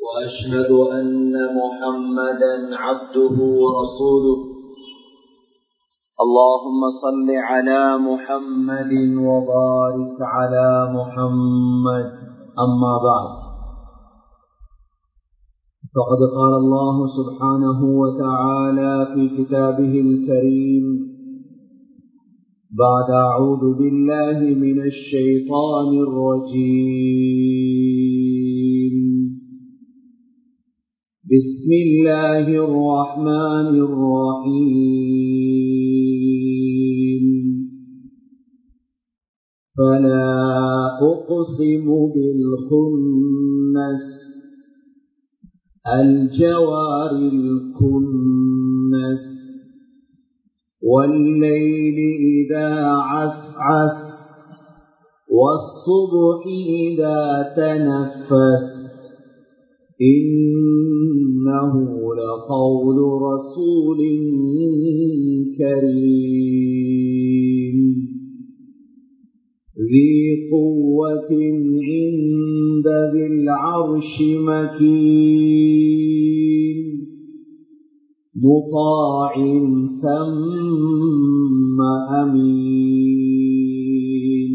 وأشهد أن محمدا عبده ورسوله اللهم صل على محمد وبارك على محمد أما بعد فقد قال الله سبحانه وتعالى في كتابه الكريم بعد أعوذ بالله من الشيطان الرجيم بسم الله الرحمن الرحيم فلا أقسم بالخنس الجوار الكنس والليل إذا عسعس والصبح إذا تنفس إنه لقول رسول كريم ذي قوة عند ذي العرش مكين مطاع ثم أمين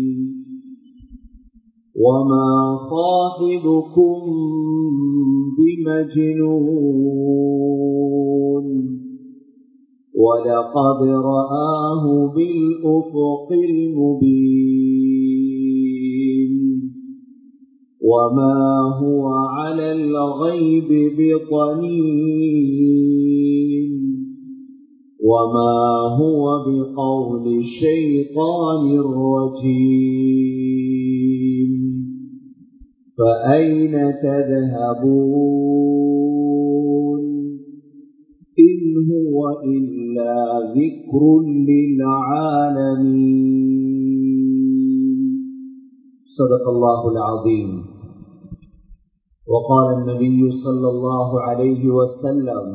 وما صاحبكم بمجنون ولقد رآه بالأفق المبين وما هو على الغيب بطنين وما هو بقول الشيطان الرجيم فأين تذهبون إن هو إلا ذكر للعالمين صدق الله العظيم وقال النبي صلى الله عليه وسلم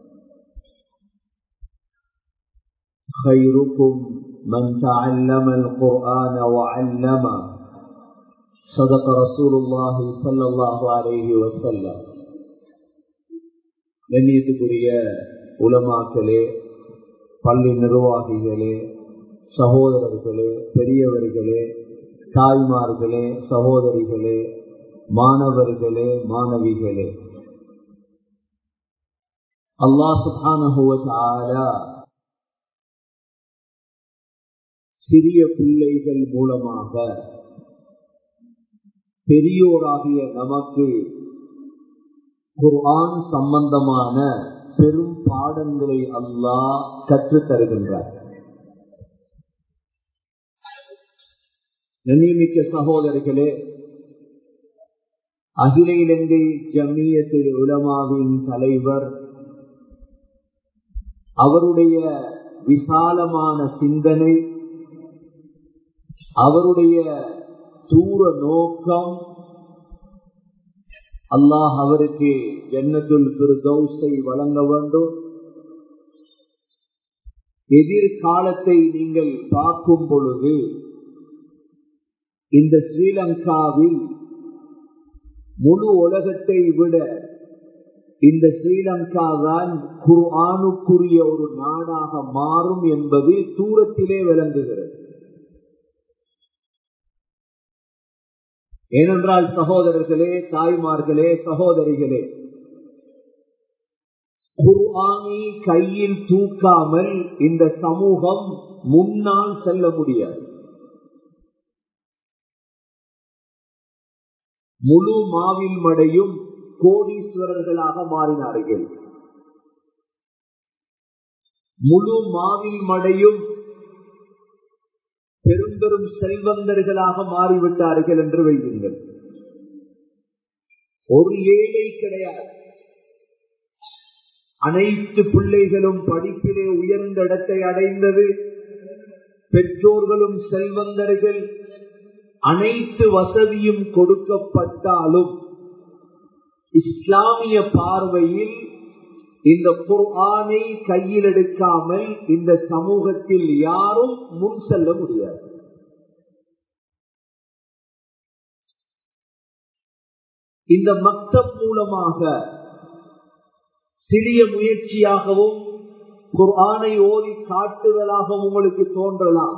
خيركم من تعلم القرآن وعلمه صدق رسول الله صلى الله عليه وسلم கண்ணியத்துக்குரிய உலமாக்களே பள்ளி நிர்வாகிகளே சகோதரர்களே பெரியவர்களே தாய்மார்களே சகோதரிகளே மாணவர்களே மாணவிகளே அல்லா சுபானுவ சிறிய பிள்ளைகள் மூலமாக பெரியோராகிய நமக்கு குர்ஆன் சம்பந்தமான பெரும் பாடங்களை அல்லாஹ் கற்றுத் தருகின்றார் நன்னிமிக்க சகோதரர்களே அகில இலங்கை ஜமியத்தில் உலமாவின் தலைவர் அவருடைய விசாலமான சிந்தனை அவருடைய தூர நோக்கம் அல்லாஹ் அவருக்கு ஜன்னத்துல் பிரதௌசை வழங்க வேண்டும் எதிர்காலத்தை நீங்கள் பார்க்கும் பொழுது இந்த ஸ்ரீலங்காவில் முழு உலகத்தை விட இந்த ஸ்ரீலங்கா தான் குர்ஆனுக்குரிய ஒரு நாடாக மாறும் என்பது தூரத்திலே விளங்குகிறது ஏனென்றால் சகோதரர்களே தாய்மார்களே சகோதரிகளே குர்ஆனை கையில் தூக்காமல் இந்த சமூகம் முன்னால் செல்ல முடியாது முழு மாவில் மடையும் கோடீஸ்வரர்களாக மாறினார்கள் முழு மாவில் மடையும் பெரும் பெரும் செல்வந்தர்களாக மாறிவிட்டார்கள் என்று வையுங்கள் ஒரு ஏழை கிடையாது அனைத்து பிள்ளைகளும் படிப்பிலே உயர்ந்த இடத்தை அடைந்தது பெற்றோர்களும் செல்வந்தர்கள் அனைத்து வசதியும் கொடுக்கப்பட்டாலும் இஸ்லாமிய பார்வையில் இந்த குர்ஆனை கையில் எடுக்காமல் இந்த சமூகத்தில் யாரும் முன் செல்ல முடியாது இந்த மக்தப் மூலமாக சிறிய முயற்சியாகவும் குர்ஆனை ஓதி காட்டுதலாகவும் உங்களுக்கு தோன்றலாம்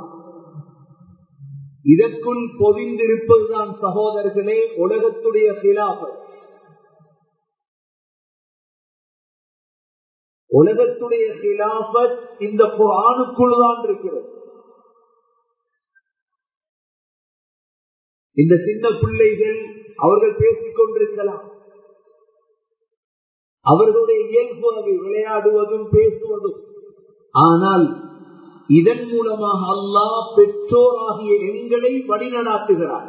இதற்குள் பொதிந்திருப்பதுதான் சகோதரர்களே உலகத்துடைய கிலாபத் உலகத்துடைய கிலாபத் இந்த குரானுக்குள் தான் இருக்கிறது இந்த சின்ன பிள்ளைகள் அவர்கள் பேசிக் கொண்டிருக்கலாம் அவர்களுடைய இயல்பு அது விளையாடுவதும் பேசுவதும் ஆனால் இதன் மூலமாக அல்லாஹ் பெற்றோர் ஆகிய எங்களை வழிநடாத்துகிறார்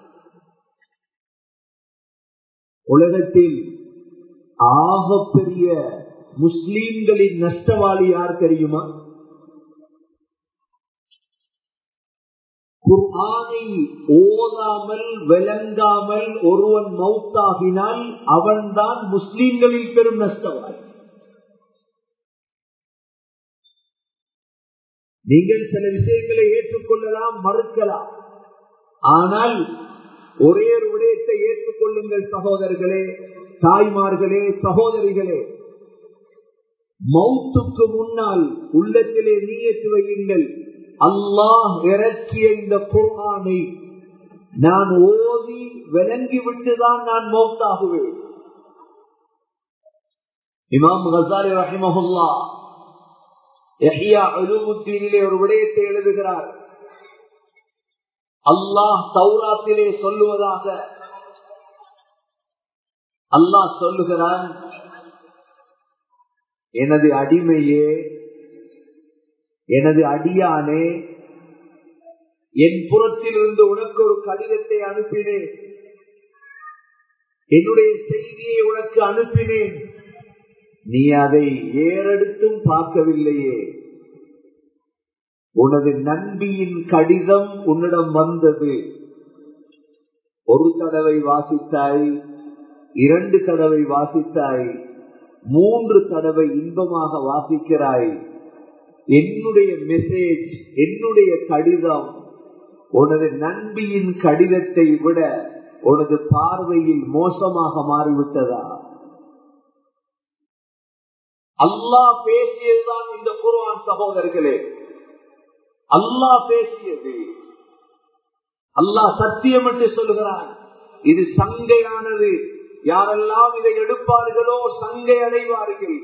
உலகத்தில் ஆகப்பெரிய முஸ்லீம்களின் நஷ்டவாளி யார் தெரியுமா குர்ஆனை ஓதாமல் விளங்காமல் ஒருவன் மௌத்தாகினால் அவன்தான் முஸ்லீம்களில் பெரும் நஷ்டவாளி நீங்கள் சில விஷயங்களை ஏற்றுக்கொள்ளலாம் மறுக்கலாம் ஆனால் ஒரே ஒரு விடயத்தை ஏற்றுக்கொள்ளுங்கள் சகோதரர்களே தாய்மார்களே சகோதரிகளே மௌத்துக்கு முன்னால் உள்ளத்திலே நீயத்து வையுங்கள் அல்லாஹ் இறக்கிய இந்த குர்ஆனை நான் ஓதி விளங்கிவிட்டுதான் நான் மௌத்தாகுவேன் இமாம் கசாரி ரஹிமஹுல்லா அலுமுத்தீனிலே ஒரு விடயத்தை எழுதுகிறார் அல்லாஹ் தௌராத்திலே சொல்லுவதாக அல்லாஹ் சொல்லுகிறான் எனது அடிமையே எனது அடியானே என் புறத்தில் இருந்து உனக்கு ஒரு கடிதத்தை அனுப்பினேன் என்னுடைய செய்தியை உனக்கு அனுப்பினேன் நீ அதை ஏறெடுத்தும் பார்க்கவில்லையே உனது நன்பியின் கடிதம் உன்னிடம் வந்தது ஒரு தடவை வாசித்தாய் இரண்டு தடவை வாசித்தாய் மூன்று தடவை இன்பமாக வாசிக்கிறாய் என்னுடைய மெசேஜ் என்னுடைய கடிதம் உனது நன்பியின் கடிதத்தை விட உனது பார்வையில் மோசமாக மாறிவிட்டதா அல்லாஹ் பேசியதுதான் இந்த குர்ஆன் சகோதரர்களே அல்லாஹ் பேசியது அல்லாஹ் சத்தியம் என்று சொல்லுகிறான் இது சங்கையானது யாரெல்லாம் இதை எடுப்பார்களோ சங்கை அடைவார்கள்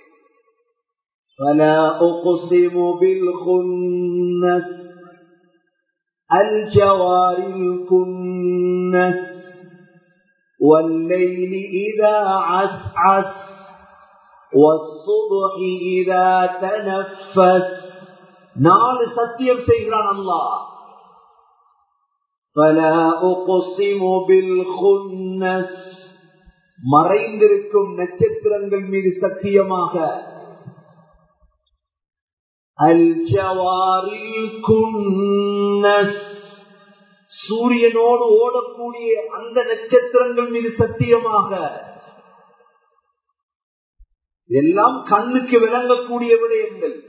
فلا أقسم بالخنس الجوار الكنس والليل إذا عسعس والصبح إذا تنفس நாலு சத்தியம் செய்கிறான் அல்லாஹ் فلا أقسم بالخنس மறைந்திருக்கும் நட்சத்திரங்கள் மீது சத்தியமாக சூரியனோடு ஓடக்கூடிய அந்த நட்சத்திரங்கள் மீது சத்தியமாக எல்லாம் கண்ணுக்கு விளங்கக்கூடிய விடயங்கள்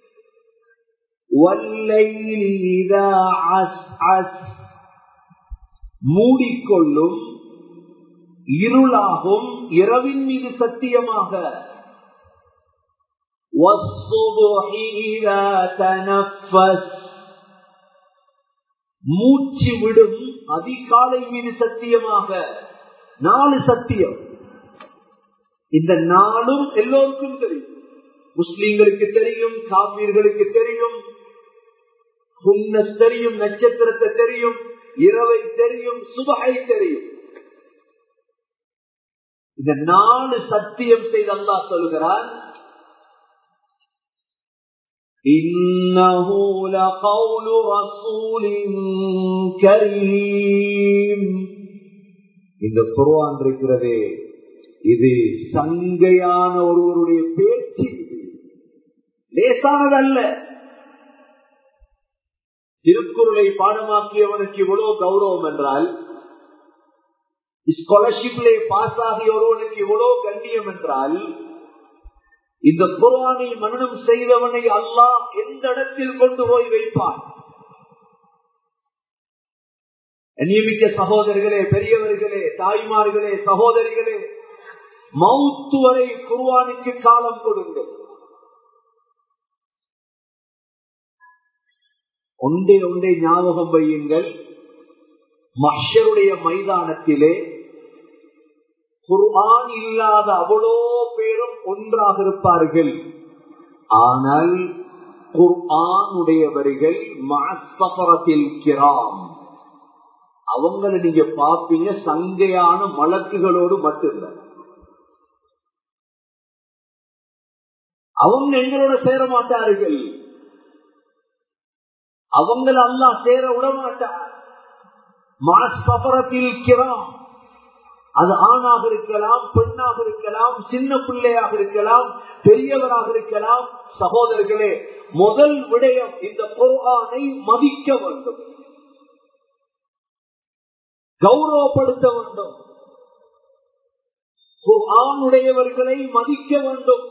மூடிக்கொள்ளும் இருளாகும் இரவின் மீது சத்தியமாக மூச்சு விடும் அதிகாலை மீது சத்தியமாக நாலு சத்தியம் இந்த நாளும் எல்லோருக்கும் தெரியும் முஸ்லீம்களுக்கு தெரியும் காப்பீர்களுக்கு தெரியும் தெரியும் நட்சத்திரத்தை தெரியும் இரவை தெரியும் சுபகை தெரியும் இந்த நாலு சத்தியம் செய்து அல்லா சொல்கிறான் إنه لقول رسول كريم இந்த குர்ஆன் இருக்கிறதே இது சங்கையான ஒருவருடைய பேச்சு லேசானதல்ல திருக்குறளை பாடமாக்கியவனுக்கு இவ்வளவு கௌரவம் என்றால் ஸ்காலர்ஷிப்ல பாஸ் ஆகிய ஒருவனுக்கு இவ்வளவு கண்ணியம் என்றால் இந்த குர்ஆனை மனனம் செய்தவனை அல்லாஹ் எந்த இடத்தில் கொண்டு போய் வைப்பான் நியமிக்க சகோதரர்களே பெரியவர்களே தாய்மார்களே சகோதரிகளே மவுத்து வரை குர்வானுக்கு காலம் கொடுங்கள் ஒன்றே ஒன்றே ஞாபகம் வையுங்கள் மஷருடைய மைதானத்திலே குர்ஆன் இல்லாத அவ்வளோ பேரும் ஒன்றாக இருப்பார்கள் ஆனால் குர்ஆனுடையவர்கள் மாசபரத்தில் கிராம் அவங்களை நீங்க பார்ப்பீங்க சங்கையான மலக்குகளோடு மட்டும்தான் அவங்க எங்களோட சேர மாட்டார்கள் அவங்கள அல்லா சேர விட மாட்டார் மாசபரத்தில் கிராம் அது ஆணாக இருக்கலாம் பெண்ணாக இருக்கலாம் சின்ன பிள்ளையாக இருக்கலாம் பெரியவராக இருக்கலாம் சகோதரர்களே முதல் விடயம் இந்த குர்ஆனை மதிக்க வேண்டும் கௌரவப்படுத்த வேண்டும் குர்ஆனுடையவர்களை மதிக்க வேண்டும்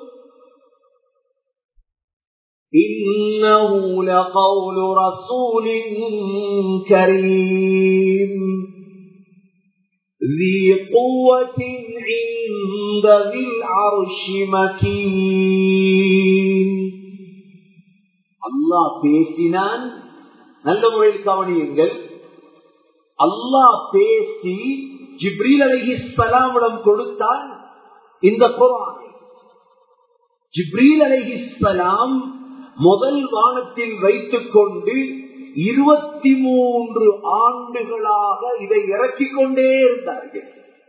إنه لقول رسول كريم ذي قوة عند ذي العرش مكين அல்லாஹ் பேசினான் நல்ல முறையில் கவனியுங்கள் அல்லாஹ் பேசி ஜிப்ரீல் அலிஹிஸ்லாமிடம் கொடுத்தான் இந்த குரானை ஜிப்ரீல் அலிஹிஸ்லாம் முதல் வானத்தில் வைத்துக் கொண்டு இருபத்தி மூன்று ஆண்டுகளாக இதை இறக்கிக் கொண்டே இருந்தார்கள்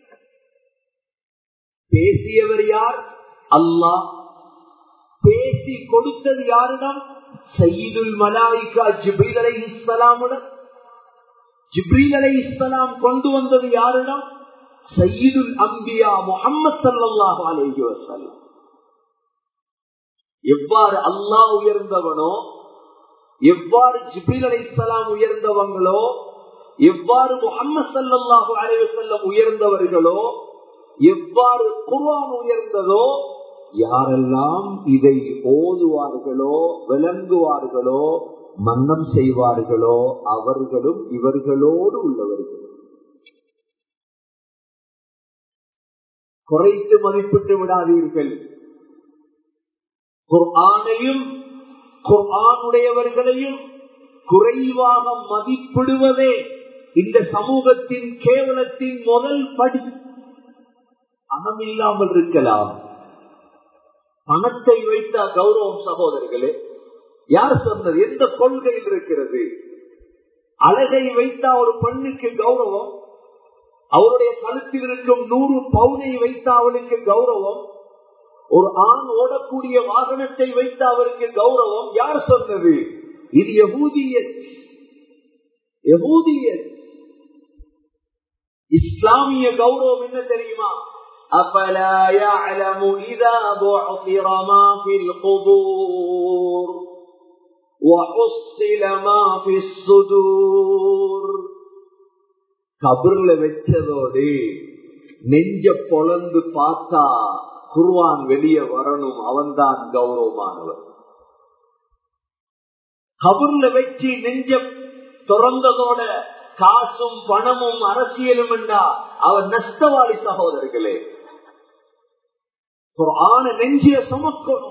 பேசியவர் யார் அல்லாஹ் பேசி கொடுத்தது யாரிடம் சயீதுல் மலாய்கா ஜிப்ரீல் அலை இஸ்லாமுடன் ஜிப்ரீல் அலை இஸ்லாம் கொண்டு வந்தது யாரிடம் சயீதுல் அம்பியா முகமது சல்லாஹு அலேஹி வசல்லாம் எவ்வாறு அல்லாஹ் உயர்ந்தவனோ எவ்வாறு ஜிபில் அலை இஸ்லாம் உயர்ந்தவங்களோ எவ்வாறு முகமது சல்லாஹு அலைவசல்லம் உயர்ந்தவர்களோ எவ்வாறு குர்வான் உயர்ந்ததோ யாரெல்லாம் இதை ஓதுவார்களோ விளங்குவார்களோ மன்னம் செய்வார்களோ அவர்களும் இவர்களோடு உள்ளவர்கள் குறைத்து மதிப்பிட்டு விடாதீர்கள் குர்ஆனையும் குர்ஆனுடையவர்களையும் குறைவாக மதிப்பிடுவதே இந்த சமூகத்தின் கேவலத்தின் முதல் படி பணம் இல்லாமல் இருக்கலாம் பணத்தை வைத்த கௌரவம் சகோதரர்களே யார் சொன்னது எந்த கொள்கையில் இருக்கிறது அழகை வைத்த ஒரு பெண்ணுக்கு கௌரவம் அவருடைய கழுத்தில் இருக்கும் நூறு பவுனை வைத்த அவளுக்கு கௌரவம் ஒரு ஆண் ஓடக்கூடிய வாகனத்தை வைத்த அவருக்கு கௌரவம் யார் சொன்னது இது யகூதியத் யகூதியத் இஸ்லாமிய கௌரவம் என்ன தெரியுமா أفلا يعلم إذا بعثر ما في القبور وحصل ما في الصدور கபர்ல வச்சதோடு நெஞ்ச பொழந்து பார்த்தா குர்வான் வெளியே வரணும் அவன்தான் கௌரவமானவர் கபர்ல வச்சு நெஞ்ச திறந்ததோட காசும் பணமும் அரசியலும் என்றா அவர் நஷ்டவாளி சகோதரர்களே ஆன நெஞ்சிய சுமக்கணும்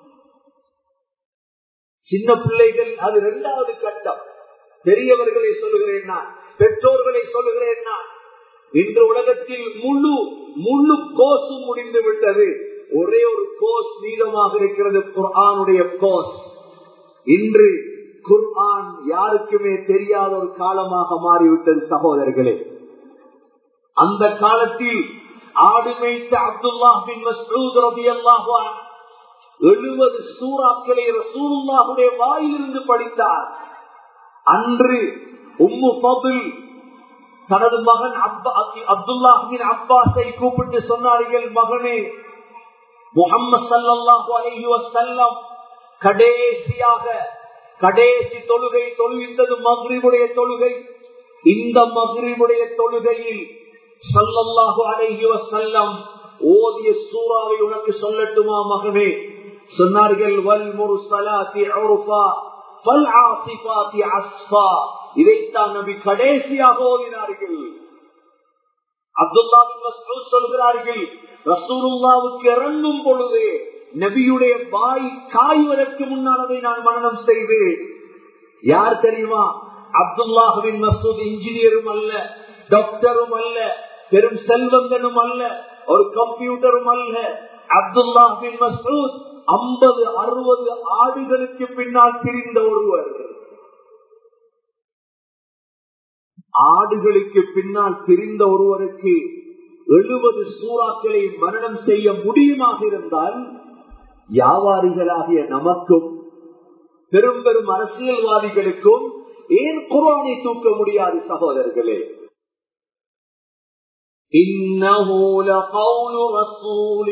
சின்ன பிள்ளைகள் அது இரண்டாவது கட்டம் பெரியவர்களை சொல்லுகிறேன் நான் பெற்றோர்களை சொல்லுகிறேன் நான் இன்று உலகத்தில் முழு முழு கோஸும் முடிந்து விட்டது ஒரே ஒரு கோஸ் மீதமாக இருக்கிறது குர்ஆனுடைய கோஸ் இன்று குர்ஆன் யாருக்குமே தெரியாத ஒரு காலமாக மாறிவிட்டது சகோதரர்களே அந்த காலத்தில் ஆடு மேய்த்த அப்துல்லா பின் மஸ்ரூத் ரபி அல்லாஹா எழுபது சூறாக்களை ரசூலுல்லாஹுடைய வாயிலிருந்து படித்தார் அன்று உம்மு பபுல் தனது மகன் அப்துல்லாஹின் அப்பாஸை கூப்பிட்டு சொன்னார்கள் மகனே முகம்மது சல்லாஹு அலஹி வசல்லம் கடைசியாக கடைசி தொழுகை தொழுகின்றது மகிழ்வுடைய தொழுகை இந்த மகிழ்வுடைய தொழுகையில் சல்லல்லாஹு அலைஹி வசல்லம் ஓதிய சூறாவை உனக்கு சொல்லட்டுமா மகனே சொன்னார்கள் வல் முருசலாத்தி உருஃபா فالعاصفات عصفا இதைத்தான் நபி கடைசியாக ஓதினார்கள் அப்துல்லா சொல்கிறார்கள் ரசூலுல்லாவுக்கு இறங்கும் பொழுது நபியுடைய வாய் காய்வதற்கு முன்னால் அதை நான் மரணம் செய்வேன் யார் தெரியுமா அப்துல்லாஹின் மசூத் இன்ஜினியரும் அல்ல டாக்டரும் அல்ல பெரும் செல்வந்தனும் அல்ல ஒரு கம்ப்யூட்டரும் அல்ல அப்துல்லாஹின் மசூத் ஐம்பது அறுபது ஆடுகளுக்கு பின்னால் பிரிந்த ஒருவர் ஆடுகளுக்கு பின்னால் பிரிந்த ஒருவருக்கு எழுபது சூறாக்களை மரணம் செய்ய முடியுமாக இருந்தால் வியாபாரிகளாகிய நமக்கும் பெரும் பெரும் அரசியல்வாதிகளுக்கும் ஏன் குரானை தூக்க முடியாது சகோதரர்களே إنه لقول رسول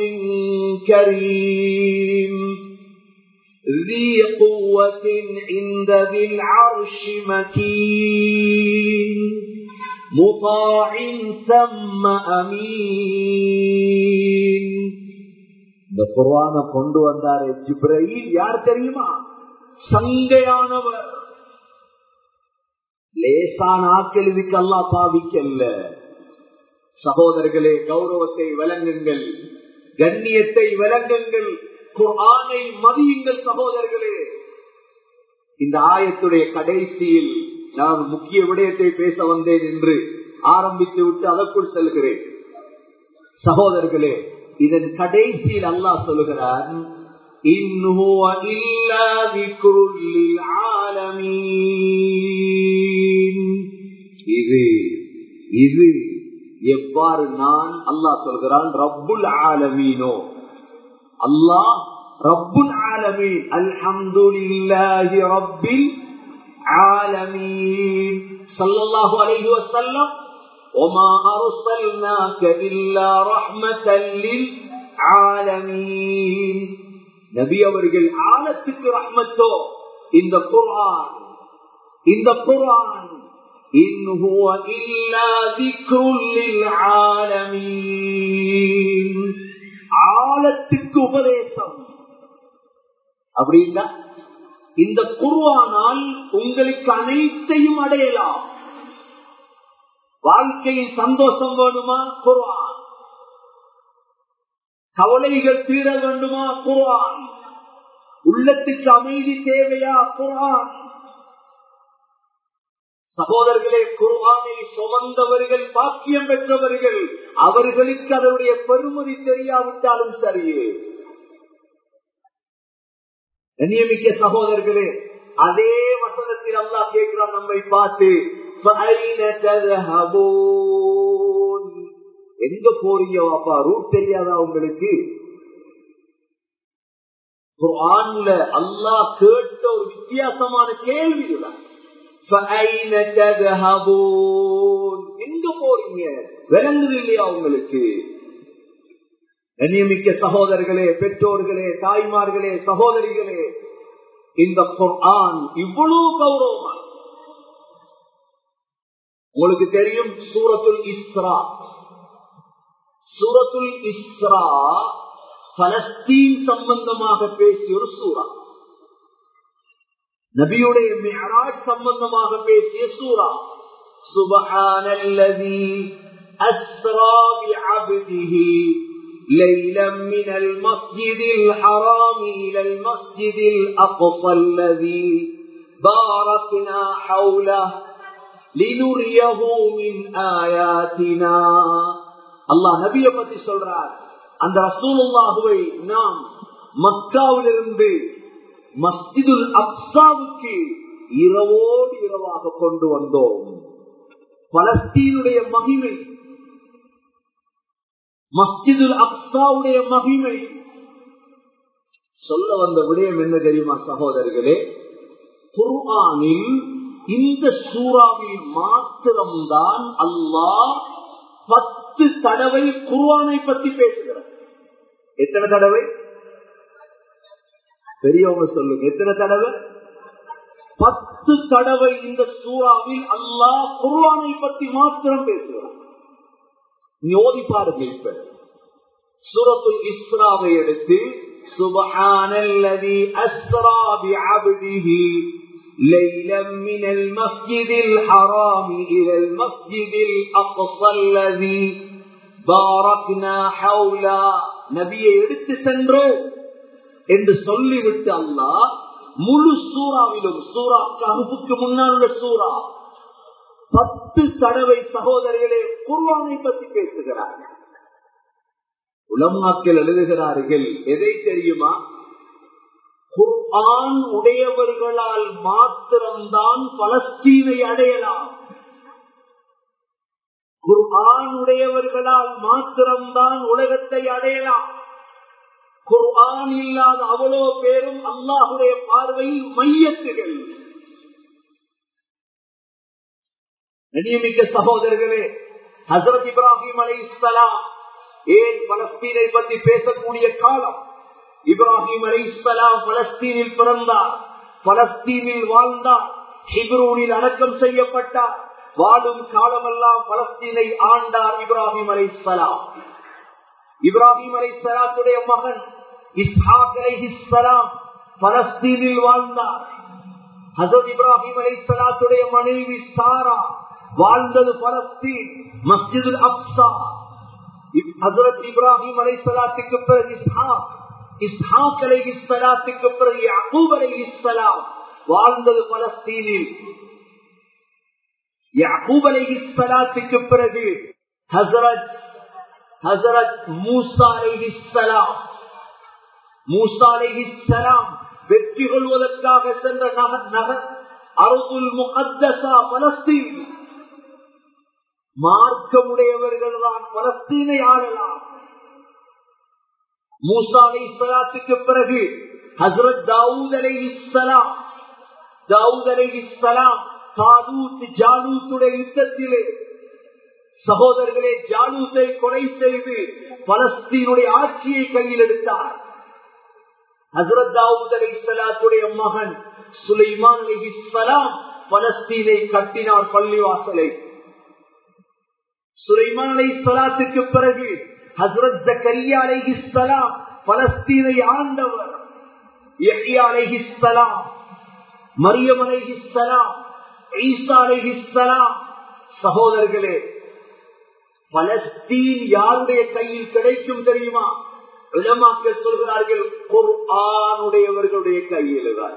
كريم ذي قوة عند ذي العرش مكين مطاع ثم أمين இந்த குர்வான கொண்டு வந்தாரு ஜிப்ரயில் யார் தெரியுமா சங்கையானவர் லேசான ஆக்கள் இதுக்கு அல்லா பாவிக்கல்ல சகோதரர்களே கௌரவத்தை விளங்குங்கள் கண்ணியத்தை விளங்குங்கள் குர்ஆனை மதியுங்கள் சகோதரர்களே இந்த ஆயத்துடைய கடைசியில் நான் முக்கிய விடயத்தை பேச வந்தேன் என்று ஆரம்பித்து விட்டு அதற்குள் செல்கிறேன் சகோதரர்களே இதன் கடைசியில் அல்லாஹ் சொல்லுகிறான் இது இது எவ்வாறு நான் அல்லாஹ் சொல்கிறான் ரப்புல் ஆலமீனோ அல்லாஹ் ரப்புல் ஆலமீன் அல்ஹம்துலில்லாஹி ரப்பில் ஆலமீன் ஸல்லல்லாஹு அலைஹி வஸல்லம் وما أرسلناك إلا رحمة للعالمين நபி அவர்கள் ஆழத்துக்கு ரஹ்மத்தோ இந்த குர்ஆன் இந்த குர்ஆன் إن هو إلا ذكر للعالمين ஆழத்துக்கு உபதேசம் அப்படின்னா இந்த குர்வானால் உங்களுக்கு அனைத்தையும் அடையலாம் வாழ்க்கையில் சந்தோஷம் வேணுமா குர்வான் கவலைகள் தீர வேண்டுமா குர்வான் உள்ளத்துக்கு அமைதி தேவையா குர்வான் சகோதரர்களே குர்வானை சுமந்தவர்கள் பாக்கியம் பெற்றவர்கள் அவர்களுக்கு அதனுடைய பெருமதி தெரியாவிட்டாலும் சரியே நியமிக்க சகோதரர்களே அதே வசனத்தில் அல்லா கேட்கிறான் நம்மை பார்த்து எங்க போறீங்க வாப்பா ரூட் தெரியாதா உங்களுக்கு குர்ஆன்ல அல்லாஹ் கேட்ட ஒரு வித்தியாசமான கேள்வி எங்க போறீங்க விளங்குது இல்லையா உங்களுக்கு கண்ணியமிக்க சகோதரர்களே பெற்றோர்களே தாய்மார்களே சகோதரிகளே இந்த குர்ஆன் இவ்வளவு கௌரவமா உங்களுக்கு தெரியும் சூரத்துல் இஸ்ரா சூரத்துல் இஸ்ரா பலஸ்தீன் சம்பந்தமாக பேசிய ஒரு சூறா நபியுடைய மியராஜ் சம்பந்தமாக பேசிய சூறா சுபஹானல்லதி அஸ்ரா بعبده ليلا من المسجد الحرام إلى المسجد الأقصى الذي باركنا حوله لنريه من آياتنا الله நபியை பத்தி சொல்றார் அந்த ரசூலுல்லாஹுவை நாம் மக்காவிலிருந்து மஸ்ஜிதுல் அப்சாவுக்கு இரவோடு இரவாக கொண்டு வந்தோம் பலஸ்தீனுடைய மகிமை மஸ்ஜிதுல் அப்சாவுடைய மகிமை சொல்ல வந்த விடயம் என்ன தெரியுமா சகோதரர்களே குர்ஆனில் இந்த சூறாவில் மாத்திரம்தான் அல்லாஹ் பத்து தடவை குர்ஆனை பத்தி பேசுகிறார் எத்தனை தடவை பெரியவங்க சொல்லுங்க எத்தனை தடவை பத்து தடவை இந்த சூறாவில் அல்லாஹ் குர்ஆனை பத்தி மாத்திரம் பேசுகிறார் யோதி பாருங்க இப்ப சூரத்துல் இஸ்ராவை எடுத்து சுபஹானல்லதி அஸ்ரா பிஅப்திஹி ليلا من المسجد الحرام إلى المسجد الأقصى الذي باركنا حولا நபியை எடுத்து சென்றோம் என்று சொல்லிவிட்டு அல்லாஹ் முழு சூறாவிலும் சூறா ககுப்புக்கு முன்னால் உள்ள சூறா பத்து தடவை சகோதரிகளே குர்வானை பற்றி பேசுகிறார்கள் உலமாக்கள் எழுதுகிறார்கள் எதை தெரியுமா குர்ஆன் உடையவர்களால் மாத்திரம்தான் பலஸ்தீனை அடையலாம் குர்ஆன் உடையவர்களால் மாத்திரம்தான் உலகத்தை அடையலாம் குர்ஆன் இல்லாத அவ்வளோ பேரும் அல்லாஹுடைய பார்வையில் மையத்துகள் நியமிக்க சகோதரர்களே ஹசரத் இப்ராஹிம் அலை இஸ்லாம் ஏன் பலஸ்தீனை பற்றி பேசக்கூடிய காலம் இப்ராஹிம் அலை இஸ்லாம் பலஸ்தீனில் பிறந்தார் பலஸ்தீனில் வாழ்ந்தார் ஹிப்ரூனில் அடக்கம் செய்யப்பட்டார் வாழும் காலமெல்லாம் பலஸ்தீனை ஆண்டார் இப்ராஹிம் அலை இஸ்லாம் இப்ராஹிம் அலை சலாத்துடைய மகன் இஸ்ஹாக் அலை இஸ்லாம் பலஸ்தீனில் வாழ்ந்தார் ஹசரத் இப்ராஹிம் அலை சலாத்துடைய மனைவி சாரா வாழ்ந்தது பலஸ்தீன் மஸ்ஜிது அப்சா ஹசரத் இப்ராஹிம் அலை சலாத்துக்கு பிறகு இஸ்ஹாக் இஸ்ஹாக் அலை இஸ்லாத்துக்கு பிறகு யகூப் அலை இஸ்லாம் வாழ்ந்தது பலஸ்தீனில் யகூப் அலை இஸ்லாத்துக்கு பிறகு ஹசரத் ஹசரத் மூசா அலை இஸ்லாம் மூசா அலை இஸ்லாம் வெற்றி கொள்வதற்காக சென்ற நகர் நகர் அருகுல் முகத்தசா பலஸ்தீன் மார்க்கமுடையவர்கள் தான் பலஸ்தீனை ஆளலாம் மூசா அலை இஸ்லாத்துக்கு பிறகு ஹசரத் தாவூத் அலை இஸ்லாம் தாவூத் அலை இஸ்லாம் தாலூத் ஜாலூத்துடைய யுத்தத்திலே சகோதரர்களே ஜாலூத்தை கொலை செய்து பலஸ்தீனுடைய ஆட்சியை கையில் எடுத்தார் ஹசரத் தாவூத் அலை இஸ்லாத்துடைய மகன் சுலைமான் அலை இஸ்லாம் பலஸ்தீனை கட்டினார் பள்ளிவாசலை சுலைமான் அலை இஸ்லாத்துக்கு பிறகு ஹசரத் ஜக்கரியா அலைஹிஸ்ஸலாம் பலஸ்தீனை ஆண்டவர் யஹ்யா அலைஹிஸ்ஸலாம் மரியம் அலைஹிஸ்ஸலாம் ஈசா அலைஹிஸ்ஸலாம் சகோதரர்களே பலஸ்தீன் யாருடைய கையில் கிடைக்கும் தெரியுமா உலமாக்கள் சொல்கிறார்கள் குர்ஆனுடையவர்களுடைய கையில் தான்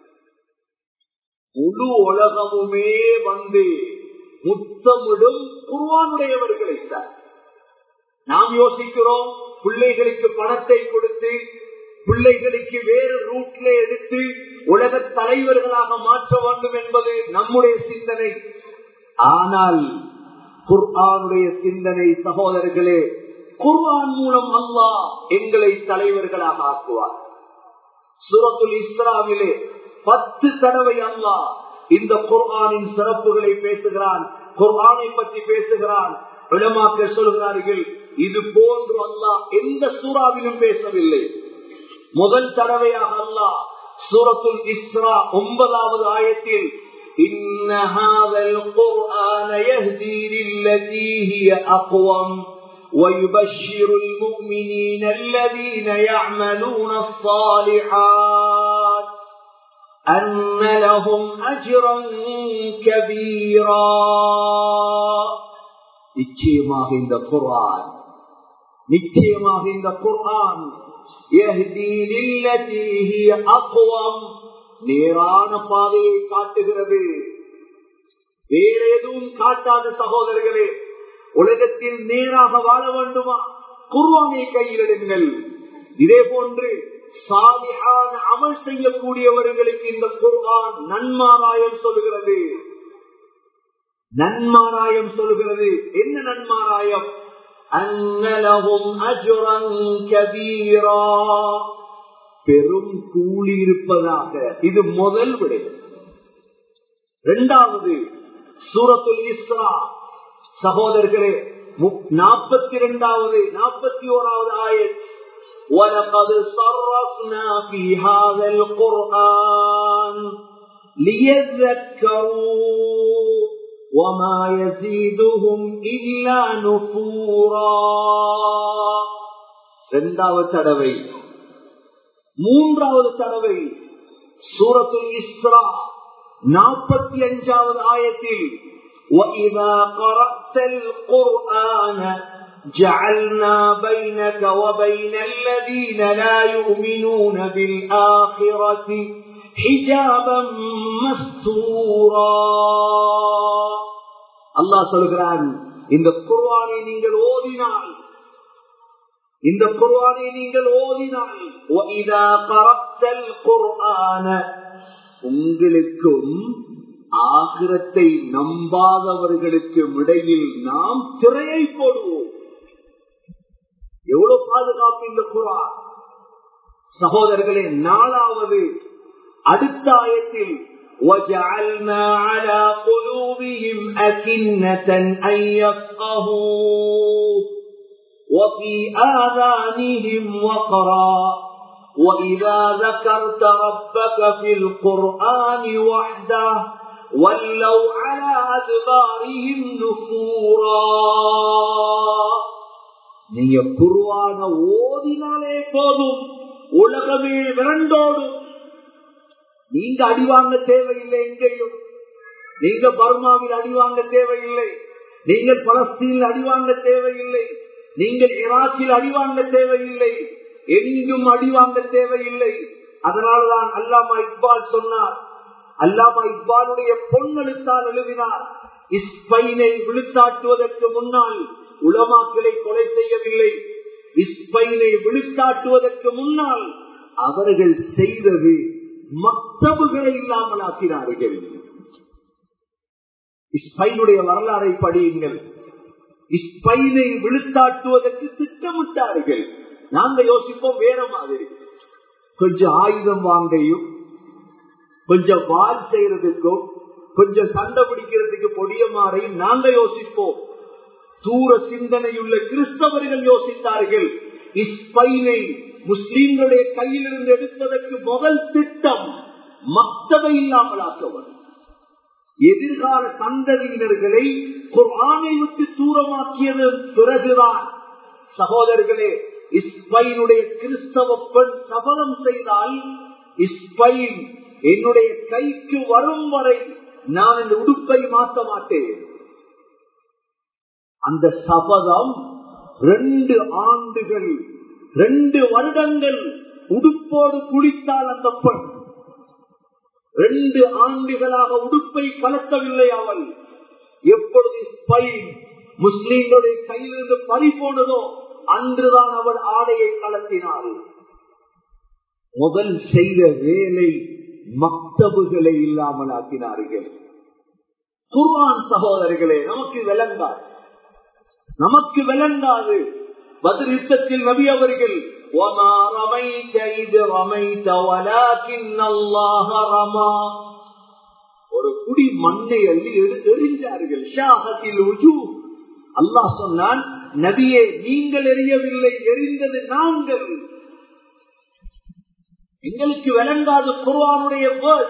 முழு உலகமுமே வந்து முத்தமிடும் குர்ஆனுடையவர்களை தான் நாம் யோசிக்கிறோம் பிள்ளைகளுக்கு பணத்தை கொடுத்து பிள்ளைகளுக்கு வேறு ரூட்ல எடுத்து உலக தலைவர்களாக மாற்ற வேண்டும் என்பது நம்முடைய சிந்தனை ஆனால் குர்ஆனுடைய சிந்தனை சகோதரர்களே குர்ஆன் மூலம் அல்லாஹ் எங்களை தலைவர்களாக ஆக்குவார் சூரத்துல் இஸ்ராவிலே பத்து தடவை அல்லாஹ் இந்த குர்ஆனின் சிறப்புகளை பேசுகிறான் குர்ஆனை பற்றி பேசுகிறான் விளமாக்க சொல்கிறார்கள் இது போன்று அல்லாஹ் எந்த சூறாவிலும் பேசவில்லை முதல் தடவையாக அல்லாஹ் சூரத்துல் இஸ்ரா ஒன்பதாவது ஆயத்தில் إن هذا القرآن يهدي للتي هي أقوم ويبشر المؤمنين الذين يعملون الصالحات أن لهم أجرا كبيرا நிச்சயமாக இந்த குர்ஆன் நிச்சயமாக இந்த குர்ஆன் நேரான பாதையை காட்டுகிறது வேற எதுவும் காட்டாத சகோதரர்களே உலகத்தில் நேராக வாழ வேண்டுமா குர்வானை கையிலிடுங்கள் இதே போன்று சாலிஹான அமல் செய்யக்கூடியவர்களுக்கு இந்த குர்வான் நன்மாராயம் சொல்லுகிறது நன்மாராயம் சொல்கிறது என்ன நன்மாராயம் அன்னலகும் அஜுரன் கபீரா பெரும் கூலி இருப்பதாக இது முதல் விடை இரண்டாவது சூரத்துல் இஸ்ரா சகோதரர்களே நாற்பத்தி இரண்டாவது நாற்பத்தி ஓராவது ஆயத் وَلَقَدْ صَرَّفْنَا فِي هَذَا الْقُرْآنِ لِيَذَّكَّرُوا وَمَا يَزِيدُهُمْ إِلَّا نُفُورًا இரண்டாவது தடவை மூன்றாவது தடவை சூரத்துல் இஸ்ரா நாற்பத்தி அஞ்சாவது ஆயத்தில் وَإِذَا قَرَأْتَ الْقُرْآنَ جَعَلْنَا بَيْنَكَ وَبَيْنَ الَّذِينَ لَا يُؤْمِنُونَ بِالْآخِرَةِ حِجَابًا مَسْتُورًا அல்லாஹ் சொல்கிறான் இந்த குர்ஆனை நீங்கள் ஓதினால் இந்த குர்ஆனை நீங்கள் ஓதினால் وَإِذَا قَرَأْتَ الْقُرْآنَ உங்களுக்கும் ஆகிரத்தை நம்பாதவர்களுக்கு இடையில் நாம் திரையை போடுவோம் எவ்வளவு பாதுகாப்பு இந்த குரான் சகோதரர்களே நாலாவது அடுத்த ஆயத்தில் وَجَعَلْنَا عَلَى قُلُوبِهِمْ أَكِنَّةً أَن يَفْقَهُوهُ وَفِي آذَانِهِمْ وَقْرًا وَإِذَا ذَكَرْتَ رَبَّكَ فِي الْقُرْآنِ وَحْدَهُ وَلَّوْا عَلَى أَدْبَارِهِمْ نُفُورًا நீங்க குருவான ஓதினாலே போதும் உலகமே விரண்டோடும் நீங்க அடிவாங்க தேவையில்லை எங்கேயும் நீங்க பர்மாவில் அடிவாங்க தேவையில்லை நீங்கள் பலஸ்தீனில் அடிவாங்க தேவையில்லை நீங்கள் ஈராக்கில் அடிவாங்க தேவையில்லை எங்கும் அடிவாங்க தேவையில்லை அதனால்தான் அல்லாமா இக்பால் சொன்னார் அல்லாமா இக்பாலுடைய பொன்னெழுத்தால் எழுதினார் இஸ்பைனை விழுத்தாட்டுவதற்கு முன்னால் உலமாக்களை கொலை செய்யவில்லை இஸ்பைனை விழுத்தாட்டுவதற்கு முன்னால் அவர்கள் செய்தது மக்தபுகளை இல்லாமல் ஆக்கினார்கள் இஸ்பைனுடைய வரலாறை படியுங்கள் இஸ்பைனை விழுத்தாட்டுவதற்கு திட்டமிட்டார்கள் நாங்க யோசிப்போம் வேற மாதிரி கொஞ்சம் ஆயுதம் வாங்கையும் கொஞ்சம் வால் செய்யறதுக்கும் கொஞ்சம் சண்டை பிடிக்கிறதுக்கு பொடியமாறையும் நாங்க யோசிப்போம் தூர சிந்தனையுள்ள கிறிஸ்தவர்கள் யோசித்தார்கள் இஸ்பைனை முஸ்லீம்களுடைய கையிலிருந்து எடுப்பதற்கு முதல் திட்டம் மக்தவை இல்லாமல் ஆக்கவர் எதிர்கால சந்ததியினர்களை குர்ஆனை விட்டு தூரமாக்கியது பிறகுதான் சகோதரர்களே இஸ்பைனுடைய கிறிஸ்தவ பெண் சபதம் செய்தால் இஸ்பைன் என்னுடைய கைக்கு வரும் வரை நான் இந்த உடுப்பை மாற்ற மாட்டேன் அந்த சபதம் ரெண்டு ஆண்டுகள் ரெண்டு வருடங்கள் உடுப்போடு குளித்தால் அந்த பெண் ரெண்டு ஆண்டுகளாக உடுப்பை கலத்தவில்லை அவள் எப்பொழுது ஸ்பைன் முஸ்லீம்களுடைய கையிலிருந்து பறி போனதோ அன்றுதான் அவள் ஆடையை கலத்தினாள் முதல் செய்த வேலை மக்தபுகளை இல்லாமல் ஆக்கினார்கள் குர்வான் சகோதரர்களே நமக்கு விளங்காது நமக்கு விளங்காது பதில் யுத்தத்தில் நபி அவர்கள் ஒரு குடி மண்ணை அள்ளி எரிஞ்சார்கள் ஷாகத்தில் அல்லாஹ் சொன்னான் நபியே நீங்கள் எரியவில்லை எரிந்தது நாங்கள் எங்களுக்கு விளங்காத குர்வானுடைய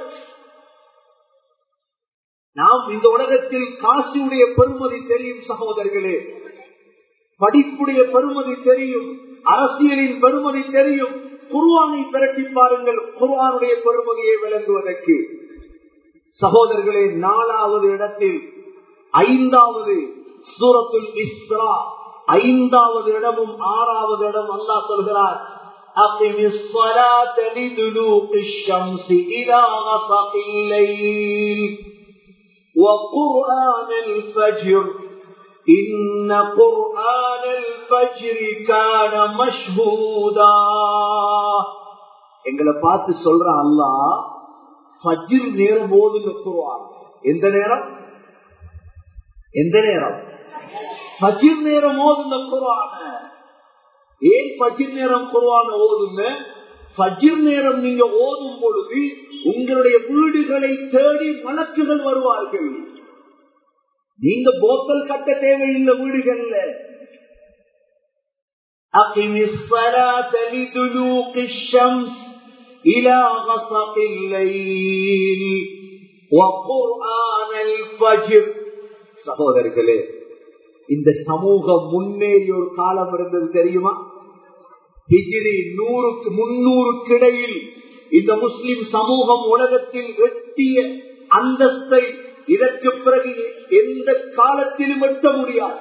நாம் இந்த உலகத்தில் காசியுடைய பெருமதி தெரியும் சகோதரர்களே படிப்புடைய பெருமதி தெரியும் அரசியலின் பெருமதி தெரியும் குர்வானை பிரட்டி பாருங்கள் குர்வானுடைய பெருமதியை விளங்குவதற்கு சகோதரர்களே நாலாவது இடத்தில் ஐந்தாவது சூரத்துல் இஸ்ரா ஐந்தாவது இடமும் ஆறாவது இடம் அல்லா சொல்கிறார் أقم الصلاة لدلوق الشمس إلى غسق الليل وقرآن الفجر إن قرآن الفجر كان مشهودا எங்களை பார்த்து சொல்ற அல்லா ஃபஜ்ர் நேரம் ஓதுங்க குருவான் எந்த நேரம் எந்த நேரம் ஃபஜ்ர் நேரம் ஓதுங்க குருவான ஏன் ஃபஜ்ர் நேரம் குருவான ஓதுங்க ஃபஜ்ர் நேரம் நீங்க ஓதும் பொழுது உங்களுடைய வீடுகளை தேடி வழக்குகள் வருவார்கள் நீங்க போத்தல் கட்ட தேவையில்லை வீடுகள்ல أقم الصلاة لدلوق الشمس إلى غسق الليل وقرآن الفجر சகோதரர்களே இந்த சமூகம் முன்னேறி ஒரு காலம் இருந்தது தெரியுமா ஹிஜிரி நூறுக்கு முன்னூறுக்கு இடையில் இந்த முஸ்லிம் சமூகம் உலகத்தில் வெட்டிய அந்தஸ்தை இதற்கு பிறகு எந்த காலத்திலும் எட்ட முடியாது